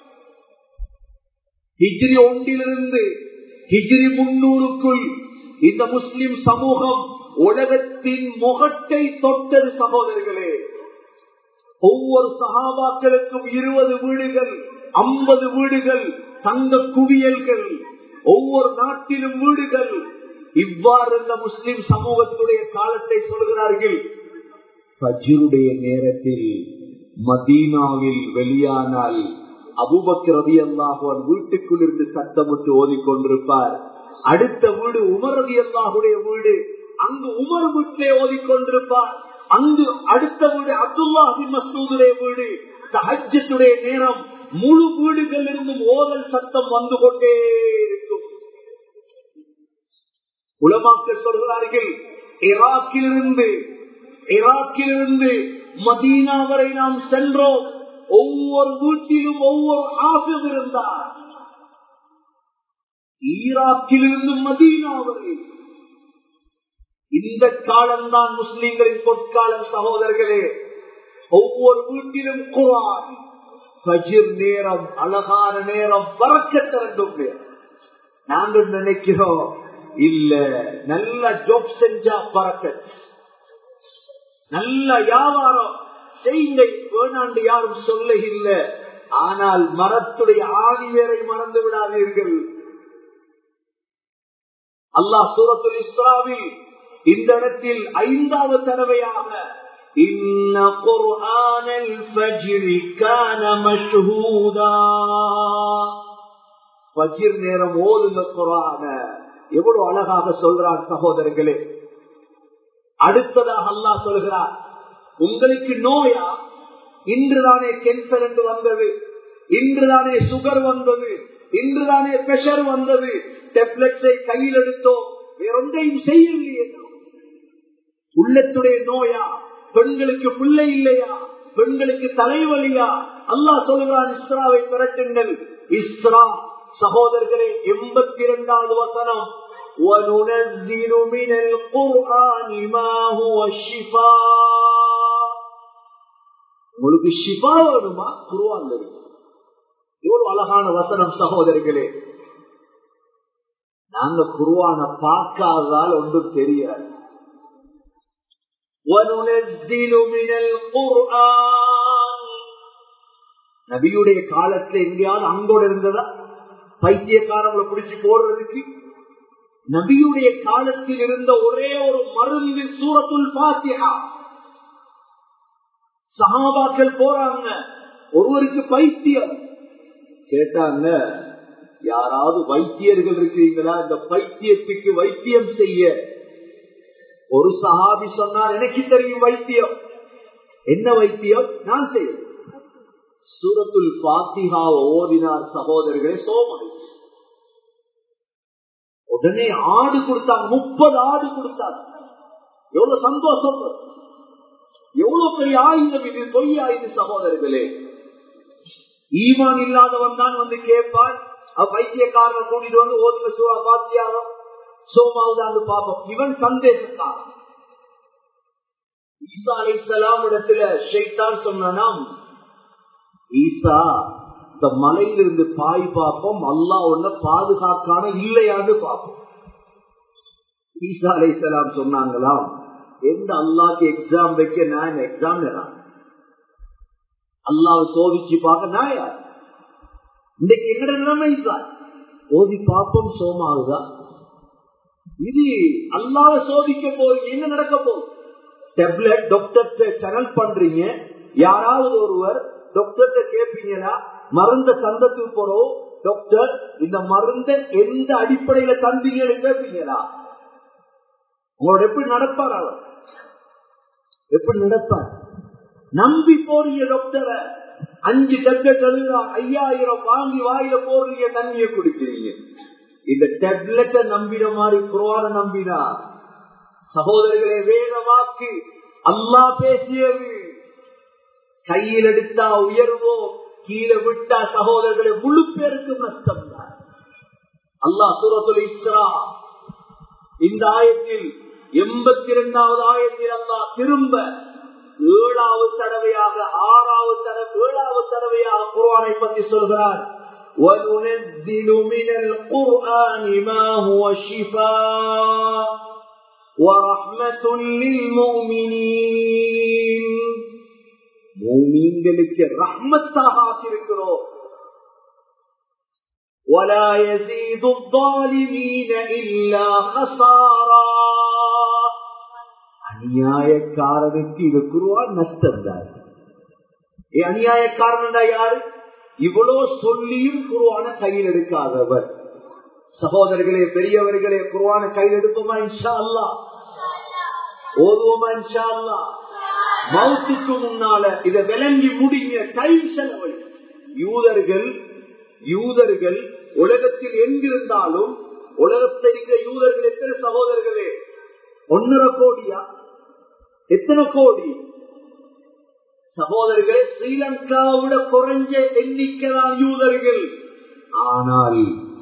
ஹிஜ்ரி ஒன்றிலிருந்து ஹிஜ்ரி முன்னூறுக்குள் இந்த முஸ்லிம் சமூகம் உலகத்தின் முகட்டை தொட்டது சகோதரர்களே ஒவ்வொரு சகாபாக்களுக்கும் இருபது வீடுகள் ஐம்பது வீடுகள் தங்க குவியல்கள் ஒவ்வொரு நாட்டிலும் வீடுகள் இவ்வாறு இந்த முஸ்லிம் சமூகத்துடைய காலத்தை சொல்கிறார்கள் பஜ்ருடைய நேரத்தில் மதீனாவில் வெளியானால் அபுபக்கர் ரதி அல்லாஹுவன் வீட்டுக்குள் இருந்து சத்தமிட்டு ஓதிக்கொண்டிருப்பார் அடுத்த வீடு உமர் ரதி அல்லாஹுடைய வீடு அங்கு உமர் வீட்டிலே ஓதிக்கொண்டிருப்பார் அங்கு அடுத்த வீடு அப்துல்லா அபி மசூதுடைய வீடு தஹஜத்துடைய நேரம் முழு வீடுகள் இருந்தும் ஓதல் சத்தம் வந்து கொண்டே இருக்கும் உலமாக்கள் சொல்கிறார்கள் ஈராக்கிலிருந்து ஈராக்கிலிருந்து மதீனா வரை நாம் சென்றோம் ஒவ்வொரு வீட்டிலும் ஒவ்வொரு ஆபியம் இருந்தார் ஈராக்கிலிருந்து மதீனா வரை இந்த காலம்தான் முஸ்லிம்களின் பொற்காலம் சகோதரர்களே ஒவ்வொரு வீட்டிலும் குரான் பஜிர் நேரம் அழகான நேரம் பறக்க திரண்டும் நாங்கள் நினைக்கிறோம் இல்ல நல்ல ஜாப் செஞ்சா பறக்க நல்ல வியாபாரம் செய்யுங்க வேணாண்டு யாரும் சொல்ல இல்ல ஆனால் மரத்துடைய ஆதி வேரை மறந்து விடாதீர்கள் அல்லாஹ் சூரத்துல் இஸ்ராவில் இந்த இடத்தில் ஐந்தாவது தடவையாக இன்ன குர்ஆனல் ஃபஜ்ரி கான மஷ்ஹூதா ஃபஜ்ர் நேரம் ஓதுங்க குர்ஆன எவ்வளவு அழகாக சொல்றான் சகோதரர்களே அடுத்ததாக அல்லாஹ் சொல்கிறார் உங்களுக்கு நோயா இன்றுதானே கேன்சர் என்று வந்தது இன்றுதானே சுகர் வந்தது இன்றுதானே பிரஷர் வந்தது டெப்லெட்ஸை கையில் எடுத்தோம் வேறொன்றையும் செய்யலையே உள்ளத்துடைய நோயா பெண்களுக்கு பிள்ளை இல்லையா பெண்களுக்கு தலைவலியா அல்லாஹ் சொல்கிறான் இஸ்ராவை திரட்டுங்கள் இஸ்ரா சகோதரர்களே எண்பத்தி இரண்டாவது வசனம் وَنُنَزِّلُ مِنَ الْقُرْآنِ مَا هُوَ شِفَاءٌ உங்களுக்கு ஷிபா வேணுமா குருவான் இருக்கு எவ்வளவு அழகான வசனம் சகோதரர்களே நாங்க குருவான பார்க்காததால் ஒன்றும் தெரியாது وَنُنَزِّلُ مِنَ الْقُرْآنِ நபியுடைய காலத்துல எங்கேயாவது அங்கோட இருந்ததா பைத்தியக்காரங்களை பிடிச்சு போடுறதுக்கு நபியுடைய காலத்தில் இருந்த ஒரே ஒரு மருந்து சூரத்துல் பாத்தியா சகாபாக்கள் போறாங்க ஒருவருக்கு பைத்தியம் கேட்டாங்க யாராவது வைத்தியர்கள் இருக்கிறீங்களா இந்த பைத்தியத்துக்கு வைத்தியம் செய்ய ஒரு சஹாபி சொன்னார் எனக்கு தெரியும் வைத்தியம் என்ன வைத்தியம் நான் செய்ய சூரத்துல் பாத்திகா ஓதினார் சகோதரர்களே சோமடிச்சு உடனே ஆடு கொடுத்தாங்க முப்பது ஆடு கொடுத்தாங்க எவ்வளவு சந்தோஷம் எவ்வளவு பெரிய ஆயுதம் இது பொய் ஆயுது சகோதரர்களே ஈமான் இல்லாதவன் தான் வந்து கேட்பான் வைத்தியக்காரனை கூட்டிட்டு வந்து ஓதுங்க சூழா பாத்தியாவோ சோமாவுதான் பார்ப்போம் இவன் சந்தேகத்தான் ஈசா அலை இஸ்லாம் இடத்துல ஷெய்தான் சொன்னாம் ஈசா இந்த மலையிலிருந்து பாய் பார்ப்போம் அல்லா ஒன்ன பாதுகாக்கான இல்லையான்னு பார்ப்போம் ஈசா அலை இஸ்லாம் சொன்னாங்களாம் எந்த அல்லாக்கு எக்ஸாம் வைக்க நான் எக்ஸாம் அல்லாவை சோதிச்சு பார்க்க நான் யார் இன்னைக்கு எங்கட நிலைமை தான் ஓதி பார்ப்போம் சோமாகுதா இது அல்லாவை சோதிக்க போறீங்க என்ன நடக்க போகுது டெப்லெட் டாக்டர் சேனல் பண்றீங்க யாராவது ஒருவர் டாக்டர் கேட்பீங்களா மருந்த சந்தத்துக்கு போறோம் டாக்டர் இந்த மருந்த எந்த அடிப்படையில தந்தீங்கன்னு கேட்பீங்களா உங்களோட எப்படி நடப்பார் அவர் எப்படி நடப்பார் நம்பி போறீங்க டாக்டரை அஞ்சு டெப்லெட் எழுதுறான் ஐயாயிரம் வாங்கி வாயில போடுறீங்க தண்ணியை குடிக்கிறீங்க இந்த டெப்லெட்டை நம்பின மாதிரி குரோன நம்பினா சகோதரர்களே வேத வாக்கு அல்லா பேசியது கையில் எடுத்தா உயர்வோ கீழே விட்டா சகோதரர்களை முழு பேருக்கும் நஷ்டம் தான் அல்லா சூரத்துல் இஸ்ரா இந்த ஆயத்தில் எண்பத்தி இரண்டாவது ஆயத்தில் அல்லா திரும்ப ஏழாவது தடவையாக ஆறாவது தடவை ஏழாவது தடவையாக குர்ஆனை பற்றி சொல்கிறார் وَنُنَزِّلُ مِنَ الْقُرْآنِ مَا هُوَ شِفَاءٌ وَرَحْمَةٌ لِلْمُؤْمِنِينَ மூமீன்களுக்கு ரஹ்மத்தாக ஆக்கியிருக்கிறோம் ولا يزيد الظالمين إلا خسارا அநியாயக்காரனுக்கு இது குருவான் நஷ்டம் தான் அநியாயக்காரன் யாரு இவ்வளோ சொல்லியும் குருவான கையில் எடுக்காதவர் சகோதரர்களே பெரியவர்களே குருவான கையில் எடுப்போமா இன்ஷா அல்லா ஓதுவோமா இன்ஷா அல்லா மவுத்துக்கு முன்னால இதை விளங்கி முடிங்க டைம் செலவு யூதர்கள் யூதர்கள் உலகத்தில் எங்கிருந்தாலும் உலகத்தில் இருக்கிற யூதர்கள் எத்தனை சகோதரர்களே ஒன்னரை கோடியா எத்தனை கோடி சகோதரர்களே ஸ்ரீலங்காவிட குறைஞ்ச எண்ணிக்கைதான் யூதர்கள் ஆனால்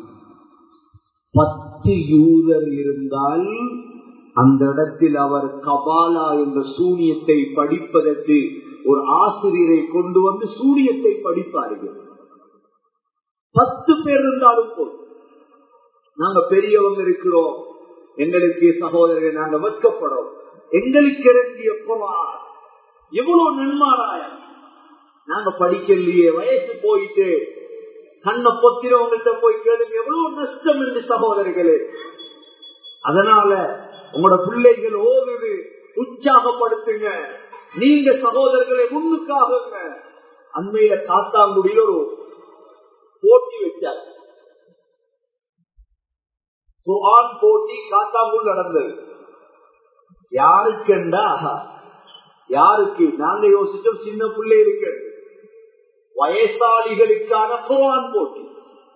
பத்து யூதர் இருந்தால் அந்த இடத்தில் அவர் கபாலா என்ற சூனியத்தை படிப்பதற்கு ஒரு ஆசிரியரை கொண்டு வந்து சூனியத்தை படிப்பார்கள் பத்து பேர் இருந்தாலும் போதும் நாங்க பெரியவங்க இருக்கிறோம் எங்களுக்கு சகோதரர்கள் நாங்க வெட்கப்படும் எங்களுக்கு இறங்கிய குமார் எவ்வளவு நன்மாராயம் நாங்க படிக்கலையே வயசு போயிட்டு கண்ணை பொத்திரவங்கள்ட்ட போய் கேளுங்க எவ்வளவு நஷ்டம் என்று சகோதரர்களே அதனால உங்களோட பிள்ளைகள் ஓதுது உற்சாகப்படுத்துங்க நீங்க சகோதரர்களை முன்னுக்காகுங்க அண்மையில காத்தாங்குடியில் ஒரு போட்டி வச்சார் குர்ஆன் போட்டி காத்தாங்குள் நடந்தது யாருக்குண்டா யாருக்கு நாங்க யோசிச்சோம் சின்ன பிள்ளைகளுக்கு வயசாளிகளுக்கான குர்ஆன் போட்டி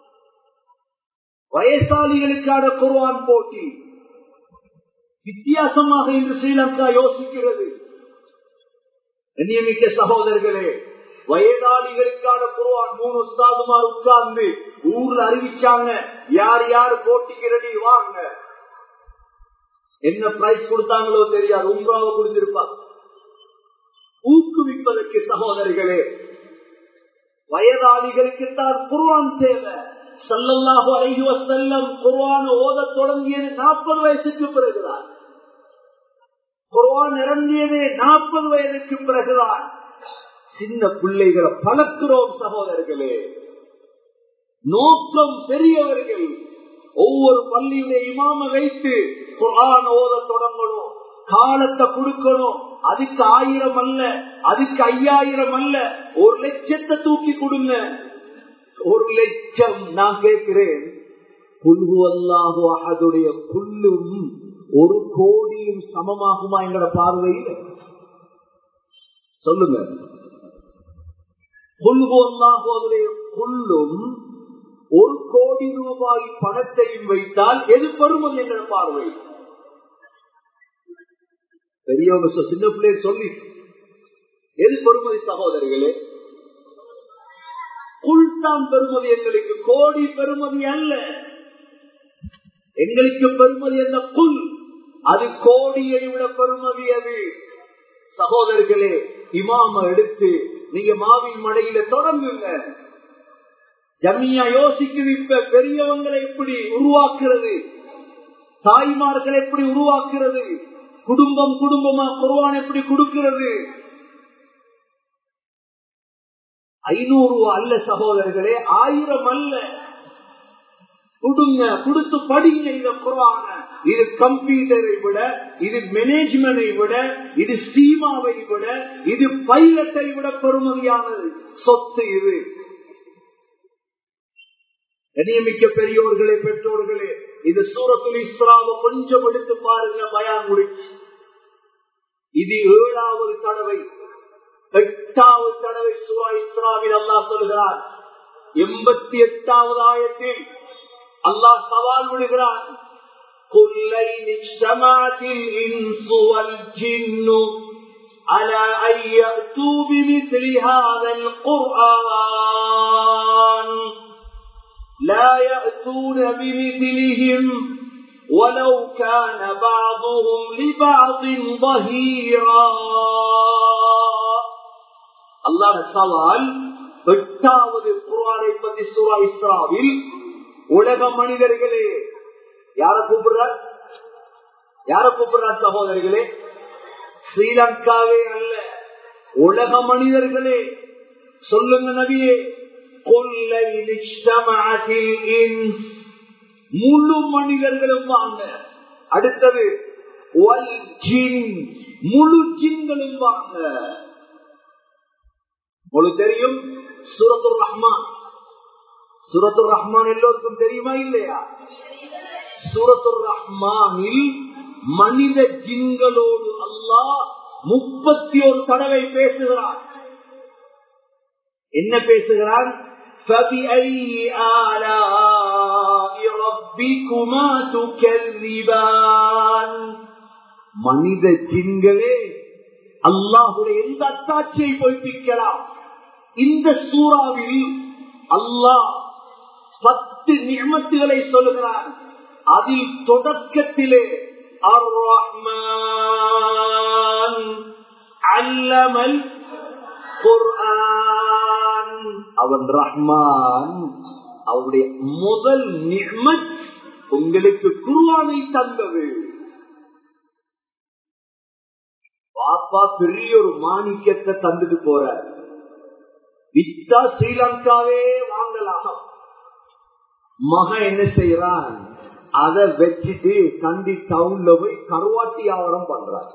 வயசாளிகளுக்கான குர்ஆன் போட்டி வித்தியாசமாக இன்று ஸ்ரீலங்கா யோசிக்கிறது நியமிக்க சகோதரர்களே வயதாளிகளுக்கான குருவான் மூணு உஸ்தாதுமார் உட்கார்ந்து ஊர்ல அறிவிச்சாங்க யார் யார் போட்டிக்கு ரெடி வாங்க என்ன பிரைஸ் கொடுத்தாங்களோ தெரியாது உம்ராவை கொடுத்திருப்பாங்க ஊக்குவிப்பதற்கு சகோதரிகளே வயதாளிகளுக்கு தான் குருவான் தேவை சல்லல்லாஹு அலைஹி வஸல்லம் குர்ஆன் ஓத தொடங்கியது நாற்பது வயசுக்கு பிறகுதான் குர்ஆன் இறங்கியது நாற்பது வயதுக்கு பிறகுதான் சின்ன பிள்ளைகளை பழக்கிறோம் சகோதரர்களே நோக்கம் பெரியவர்கள் ஒவ்வொரு பள்ளியுடைய இமாம வைத்து குரான் ஓத தொடங்கணும் காலத்தை கொடுக்கணும் அதுக்கு ஆயிரம் அல்ல அதுக்கு ஐயாயிரம் அல்ல ஒரு லட்சத்தை தூக்கி கொடுங்க ஒரு லட்சம் நான் கேட்கிறேன் புல்கு அல்லாஹு அகதுடைய புல்லும் ஒரு கோடியும் சமமாகுமா எங்கட பார்வையில் சொல்லுங்க புல்கு அல்லாஹுடைய புல்லும் ஒரு கோடி ரூபாய் பணத்தையும் வைத்தால் எது பெறுமதி என்ற பார்வை பெரியவங்க சொ- சின்ன பிள்ளைய சொல்லி எது பெறுமதி சகோதரிகளே புல் தான் பெறுமதி எங்களுக்கு கோடி பெறுமதி அல்ல எங்களுக்கு பெறுமதி என்ன புல் அது கோடியை விட பெறுமதி அது சகோதரர்களே இமாம எடுத்து நீங்க மாவின் மடையில தொடங்குங்க ஜம்மியா யோசிக்குது இப்ப பெரியவங்களை எப்படி உருவாக்குறது தாய்மார்களை எப்படி உருவாக்குறது குடும்பம் குடும்பமா குருவான் எப்படி கொடுக்கிறது ஐநூறு அல்ல சகோதரர்களே ஆயிரம் அல்ல கொடுங்க கொடுத்து படிங்க இந்த குரான இது கம்ப்யூட்டரை விட இது மேனேஜ்மெண்டை விட இது ஸ்டீமாவை விட இது பைலட்டை விட பெருமதியானது சொத்து இது கண்ணியமிக்க பெரியோர்களே பெற்றோர்களே இது சூரத்துல் இஸ்ராவை கொஞ்சம் எடுத்து பாருங்க பயான் முடிச்சு இது ஏழாவது தடவை எட்டாவது தடவை சூரா இஸ்ராவில் அல்லாஹ் சொல்கிறார் எண்பத்தி எட்டாவது ஆயத்தில் அல்லாஹ் சவால் விடுகிறான் قل لئن اجتمعت الإنس والجن على أن يأتوا بمثل هذا القرآن لا يأتون بمثلهم ولو كان بعضهم لبعض ظهيرا அல்லாஹ் சவால் எட்டாவது குர்ஆனை பத்தி சூரா இஸ்ராவில் உலக மனிதர்களே யார கூப்பிடுறார் யார கூப்பிடுறார் சகோதரர்களே ஸ்ரீலங்காவே அல்ல உலக மனிதர்களே சொல்லுங்க நபியே கொல்லை நிஷ்டமாகில் இன்ஸ். முழு சமூகங்களும் வாங்க அடுத்தது வல் ஜின் முழு ஜின்களும் வாங்க உங்களுக்கு தெரியும் சூரத்துர் ரஹ்மான் சூரத்துர் ரஹ்மான் எல்லோருக்கும் தெரியுமா இல்லையா சூரத்துர் ரஹ்மானில் மனித ஜின்களோடு அல்லாஹ் முப்பத்தி ஒரு தடவை பேசுகிறான் என்ன பேசுகிறான் فبأي آلاء ربكما تكذبان மனித ஜின்களே அல்லாஹுடைய எந்த அத்தாட்சியை பொய்ப்பிக்கலாம் இந்த சூறாவில் அல்லாஹ் பத்து நியமத்துகளை சொல்லுகிறான் அதில் தொடக்கத்திலே அர் ரஹ்மான் அல்லமல் குர்ஆன் அவன் ரஹ்மான் அவருடைய முதல் நியமத் உங்களுக்கு குர்ஆனை தந்தது பாப்பா பெரிய ஒரு மாணிக்கத்தை தந்துட்டு போற வித்தா ஸ்ரீலங்காவே வாங்கலாம் மகன் என்ன செய்யறான் அதை வச்சுட்டு கண்டி டவுன்ல போய் கருவாட்டி வியாபாரம் பண்றான்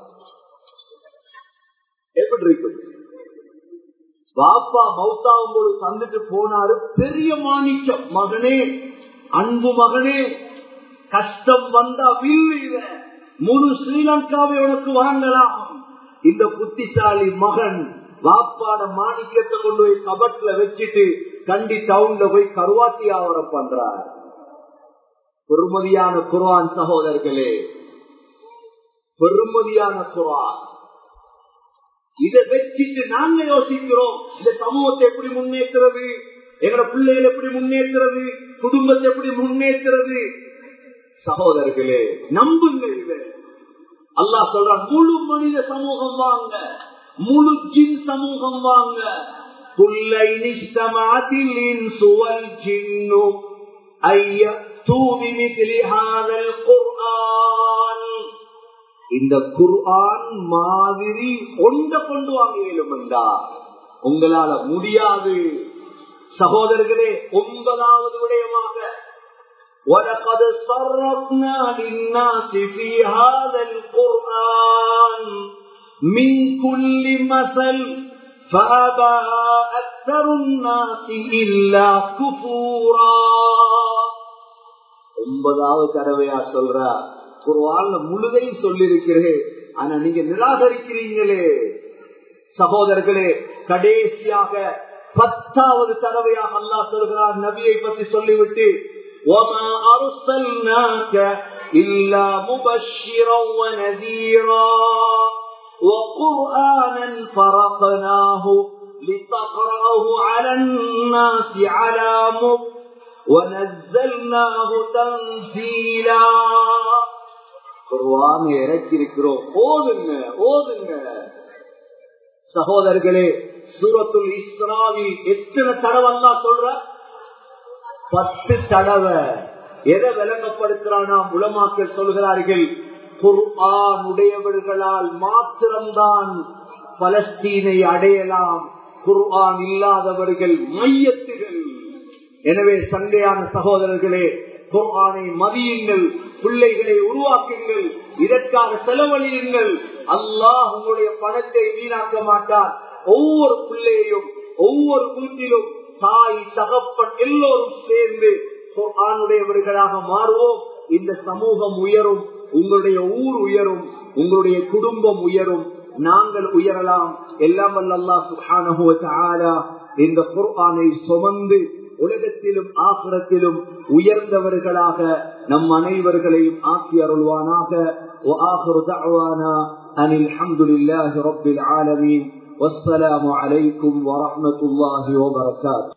எப்படி இருக்கு பாப்பா மௌத்தாவும் போது தந்துட்டு போனாரு பெரிய மாணிக்கம் மகனே அன்பு மகனே கஷ்டம் வந்தா வில்ல முழு ஸ்ரீலங்காவை உனக்கு வாங்கலாம் இந்த புத்திசாலி மகன் வாப்பாட மாணிக்கத்தை கொண்டு போய் கபட்ல வச்சுட்டு கண்டி டவுன்ல போய் கருவாட்டி ஆவரம் பண்றார் பெருமதியான குர்ஆன் சகோதரர்களே பெருமதியான குர்ஆன் இதை வச்சுட்டு நாங்க யோசிக்கிறோம் இந்த சமூகத்தை எப்படி முன்னேற்றுறது எங்களோட பிள்ளைகள் எப்படி முன்னேற்றுறது குடும்பத்தை எப்படி முன்னேற்றுறது சகோதரர்களே நம்புங்க இதை அல்லாஹ் சொல்ற முழு மனித சமூகம் வாங்க முழு ஜின் சமூகம் வாங்க புல்லை நிஷ்டமாத்தில் சுவல் ஜின்னு ஐய தூவி மிதிலிஹாதல் குர்ஆன் இந்த குர்ஆன் மாதிரி ஒன்ற கொண்டு வாங்க இயலுமெண்டா உங்களால முடியாது சகோதரர்களே ஒன்பதாவது விடயமாக وَلَقَدْ صَرَّفْنَا لِلنَّاسِ فِي هَذَا الْقُرْآنِ مِنْ كُلِّ مَثَلٍ فَأَبَى أَكْثَرُ النَّاسِ إِلَّا كُفُورًا ஒன்பதாவது தடவையா சொல்ற குர்ஆன்ல முழுதையும் சொல்லிருக்கிறேன் ஆனா நீங்க நிராகரிக்கிறீங்களே சகோதரர்களே கடைசியாக பத்தாவது தடவையாக அல்லாஹ் சொல்கிறார் நபியை பற்றி சொல்லிவிட்டு وما أرسلناك إلا مبشرا ونذيرا وقرآنا فرقناه لتقرأه على الناس على مكر ونزلناه تنزيلا குர்வான இறக்கி இருக்கிறோம் ஓதுங்க ஓதுங்க சகோதரர்களே சூரத்துல் இஸ்ராவில் எத்தனை தடவை சொல்ற பத்து தடவை எதை விளங்கப்படுத்துறானா உலமாக்கள் சொல்கிறார்கள் குர்ஆன் உடையவர்களால் மாத்திரம்தான் பலஸ்தீனை அடையலாம் குர்ஆன் இல்லாதவர்கள் மையத்துகள் எனவே சண்டையான சகோதரர்களே குர்ஆனை மதியுங்கள் பிள்ளைகளை உருவாக்குங்கள் இதற்காக செலவழியுங்கள் அல்லாஹ் உங்களுடைய பணத்தை வீணாக்க மாட்டார் ஒவ்வொரு பிள்ளையையும் ஒவ்வொரு வீட்டிலும் தாய் தகப்பன் எல்லோரும் சேர்ந்து குர்ஆனுடையவர்களாக மாறுவோம் இந்த சமூகம் உயரும் உங்களுடைய ஊர் உயரும் உங்களுடைய குடும்பம் உயரும் நாங்கள் உயரலாம் எல்லாம் வல்லல்லா சுஹானஹு தஆலா இந்த குர்ஆனை சுமந்து உலகத்திலும் ஆசிரத்திலும் உயர்ந்தவர்களாக நம் அனைவர்களையும் ஆக்கி அருள்வானாக وآخر دعوانا أن الحمد لله رب العالمين والسلام عليكم ورحمة الله وبركاته